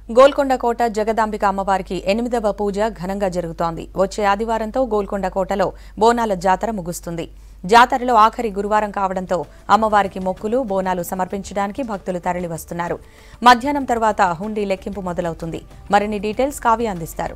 గోల్కొండ కోట జగదాంబిక అమ్మవారికి ఎనిమిదవ పూజ ఘనంగా జరుగుతోంది వచ్చే ఆదివారంతో గోల్కొండ కోటలో బోనాల జాతర ముగుస్తుంది జాతరలో ఆఖరి గురువారం కావడంతో అమ్మవారికి మొక్కులు బోనాలు సమర్పించడానికి భక్తులు తరలివస్తున్నారు మధ్యాహ్నం తర్వాత హుండీ లెక్కింపు మొదలవుతుంది మరిన్ని డీటెయిల్స్ కావ్య అందిస్తారు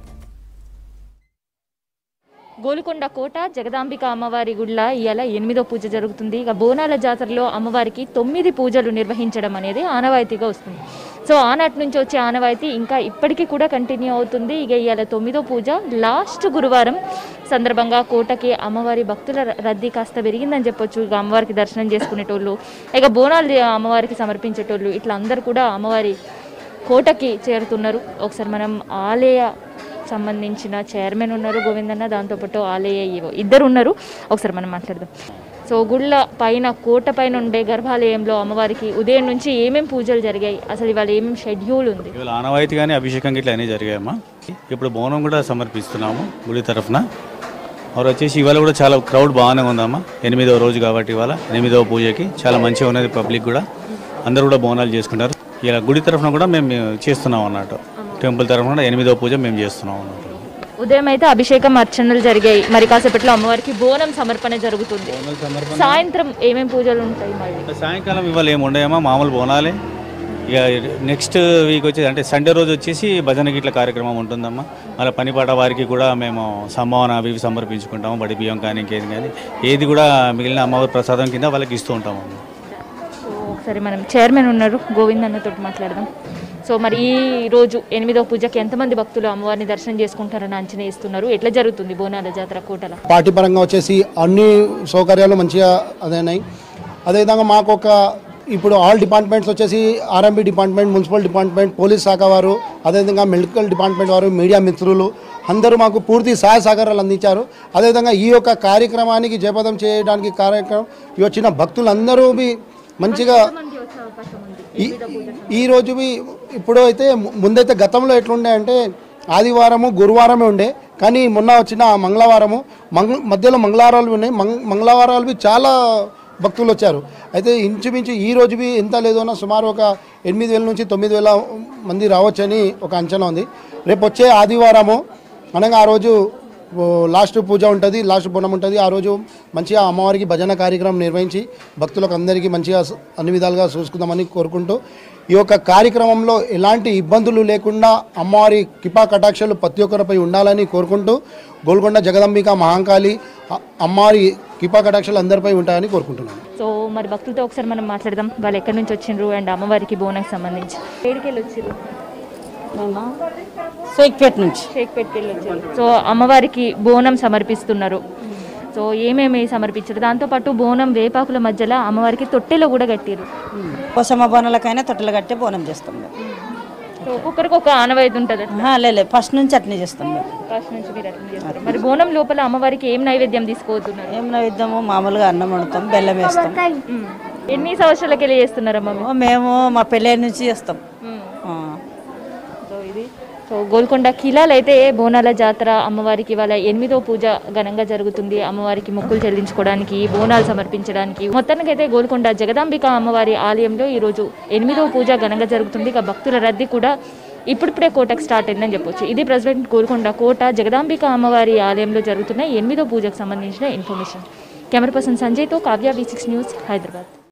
గోలుకొండ కోట జగదాంబిక అమ్మవారి గుడిల ఇవాళ ఎనిమిదో పూజ జరుగుతుంది ఇక బోనాల జాతరలో అమ్మవారికి తొమ్మిది పూజలు నిర్వహించడం అనేది ఆనవాయితీగా వస్తుంది సో ఆనాటి నుంచి వచ్చే ఆనవాయితీ ఇంకా ఇప్పటికీ కూడా కంటిన్యూ అవుతుంది ఇక ఇవాళ తొమ్మిదో పూజ లాస్ట్ గురువారం సందర్భంగా కోటకి అమ్మవారి భక్తుల రద్దీ కాస్త పెరిగిందని చెప్పొచ్చు ఇక అమ్మవారికి దర్శనం చేసుకునేటోళ్ళు ఇక బోనాలు అమ్మవారికి సమర్పించేటోళ్ళు ఇట్లా అందరూ కూడా అమ్మవారి కోటకి చేరుతున్నారు ఒకసారి మనం ఆలయ సంబంధించిన చైర్మన్ ఉన్నారు గోవిందన్న దాంతోపాటు ఆలయ ఈవో ఇద్దరు ఉన్నారు ఒకసారి మనం మాట్లాడదాం సో గుళ్ళ పైన కోట పైన ఉండే గర్భాలయంలో అమ్మవారికి ఉదయం నుంచి ఏమేం పూజలు జరిగాయి అసలు ఇవాళ ఏమేం షెడ్యూల్ ఉంది ఇవాళ ఆనవాయితీగానే అభిషేకం గిట్ల అన్నీ జరిగాయమ్మా ఇప్పుడు బోనం కూడా సమర్పిస్తున్నాము గుడి తరఫున మరి వచ్చేసి ఇవాళ కూడా చాలా క్రౌడ్ బాగానే ఉందమ్మా ఎనిమిదవ రోజు కాబట్టి ఇవాళ ఎనిమిదవ పూజకి చాలా మంచిగా ఉన్నది పబ్లిక్ కూడా అందరూ కూడా బోనాలు చేసుకుంటారు ఇలా గుడి తరఫున కూడా మేము చేస్తున్నాం అన్నట్టు టెంపుల్ తరఫున కూడా ఎనిమిదవ పూజ మేము చేస్తున్నాం అన్నట్టు ఉదయం అయితే అభిషేకం అర్చనలు జరిగాయి మరి కాసేపట్లో అమ్మవారికి బోనం సమర్పణ జరుగుతుంది సాయంత్రం ఏమేం పూజలు ఉంటాయి మళ్ళీ సాయంకాలం ఇవాళ ఏమి ఉండయమ్మా మామూలు బోనాలే ఇక నెక్స్ట్ వీక్ వచ్చేసి అంటే సండే రోజు వచ్చేసి భజన గిట్ల కార్యక్రమం ఉంటుందమ్మా మళ్ళీ పనిపాట వారికి కూడా మేము సంభావన అవి ఇవి సమర్పించుకుంటాము బడి బియ్యం కానీ ఇంకేది కానీ ఏది కూడా మిగిలిన అమ్మవారి ప్రసాదం కింద వాళ్ళకి ఇస్తూ ఉంటాము సో ఒకసారి మనం చైర్మన్ ఉన్నారు గోవింద్ అన్నతో మాట్లాడదాం సో మరి ఈ రోజు ఎనిమిదో పూజకి ఎంతమంది భక్తులు అమ్మవారిని దర్శనం చేసుకుంటారని అంచనా ఇస్తున్నారు ఎట్లా జరుగుతుంది బోనాల జాతర కోటల పార్టీ పరంగా వచ్చేసి అన్ని సౌకర్యాలు మంచిగా అదేనాయి అదేవిధంగా మాకు ఒక ఇప్పుడు ఆల్ డిపార్ట్మెంట్స్ వచ్చేసి RMB department municipal department police శాఖ వారు అదేవిధంగా మెడికల్ డిపార్ట్మెంట్ వారు మీడియా మిత్రులు అందరూ మాకు పూర్తి సహాయ సహకారాలు అందించారు అదేవిధంగా ఈ యొక్క కార్యక్రమానికి జయపదం చేయడానికి కార్యక్రమం ఈ వచ్చిన భక్తులందరూ మీ మంచిగా ఈ ఈ రోజు మీ- ఇప్పుడు అయితే ము- ముందైతే గతంలో ఎట్లుండే అంటే ఆదివారము గురువారమే ఉండే కానీ మొన్న వచ్చిన మంగళవారము మంగళ మధ్యలో మంగళవారాలు ఉన్నాయి మంగ మంగళవారాలు చాలా భక్తులు వచ్చారు అయితే ఇంచుమించు ఈ రోజు బి ఎంత లేదన్నా సుమారు ఒక ఎనిమిది వేల నుంచి తొమ్మిది వేల మంది రావచ్చని ఒక అంచనా ఉంది రేపు వచ్చే ఆదివారము అనగా ఆ రోజు ఓ లాస్ట్ పూజ ఉంటుంది లాస్ట్ బోనం ఉంటుంది ఆ రోజు మంచిగా అమ్మవారికి భజన కార్యక్రమం నిర్వహించి భక్తులకు అందరికీ మంచిగా స- అన్ని విధాలుగా చూసుకుందామని కోరుకుంటూ ఈ యొక్క కార్యక్రమంలో ఎలాంటి ఇబ్బందులు లేకుండా అమ్మవారి కృపా కటాక్షలు ప్రతి ఒక్కరిపై ఉండాలని కోరుకుంటూ గోల్కొండ జగదంబిక మహాంకాళి అ- అమ్మవారి కృపా కటాక్షలు అందరిపై ఉంటాయని కోరుకుంటున్నాను సో మరి భక్తులతో ఒకసారి మనం మాట్లాడదాం వాళ్ళు ఎక్కడి నుంచి వచ్చిండ్రు అండ్ అమ్మవారికి బోనకి సంబంధించి ఏడికెళ్ళి వచ్చిర్రు మేము సైక్పేట నుంచి షేక్పేట్కి వెళ్ళి వచ్చారు సో అమ్మవారికి బోనం సమర్పిస్తున్నారు సో ఏమేమి సమర్పించారు దాంతోపాటు బోనం వేపాకుల మధ్యలో అమ్మవారికి తొట్టెలో కూడా కట్టారు కోసమ్మ బోనాలకైనా తొట్టెలు కట్టే బోనం చేస్తాం మేము సో ఒక్కొక్కరికి ఒక ఆనవాయితీ ఉంటుంది ఆహా, లే లే, ఫస్ట్ నుంచి అట్నే చేస్తాం మేము ఫస్ట్ నుంచి మీరు అట్లా చేస్తారు మరి బోనం లోపల అమ్మవారికి ఏం నైవేద్యం తీసుకోవద్దున్నారు ఏం నైవేద్యము మామూలుగా అన్నం వండుతాం బెల్లం వేస్తాం ఎన్ని సంవత్సరాలకి వెళ్ళి చేస్తున్నారమ్మా మీరు? ఓ, మేము మా పెళ్ళి నుంచి చేస్తాం ఆ. సో ఇది సో గోల్కొండ కిలాలు అయితే బోనాల జాతర అమ్మవారికి ఇవాళ ఎనిమిదో పూజ ఘనంగా జరుగుతుంది అమ్మవారికి మొక్కులు చెల్లించుకోవడానికి బోనాలు సమర్పించడానికి మొత్తానికి అయితే గోల్కొండ జగదాంబిక అమ్మవారి ఆలయంలో ఈరోజు ఎనిమిదో పూజ ఘనంగా జరుగుతుంది ఇక భక్తుల రద్దీ కూడా ఇప్పుడిప్పుడే కోటకు స్టార్ట్ అయిందని చెప్పొచ్చు ఇది ప్రెసిడెంట్ గోల్కొండ కోట జగదాంబిక అమ్మవారి ఆలయంలో జరుగుతున్న ఎనిమిదో పూజకు సంబంధించిన ఇన్ఫర్మేషన్ కెమెరా పర్సన్ సంజయ్తో Kavya V six news Hyderabad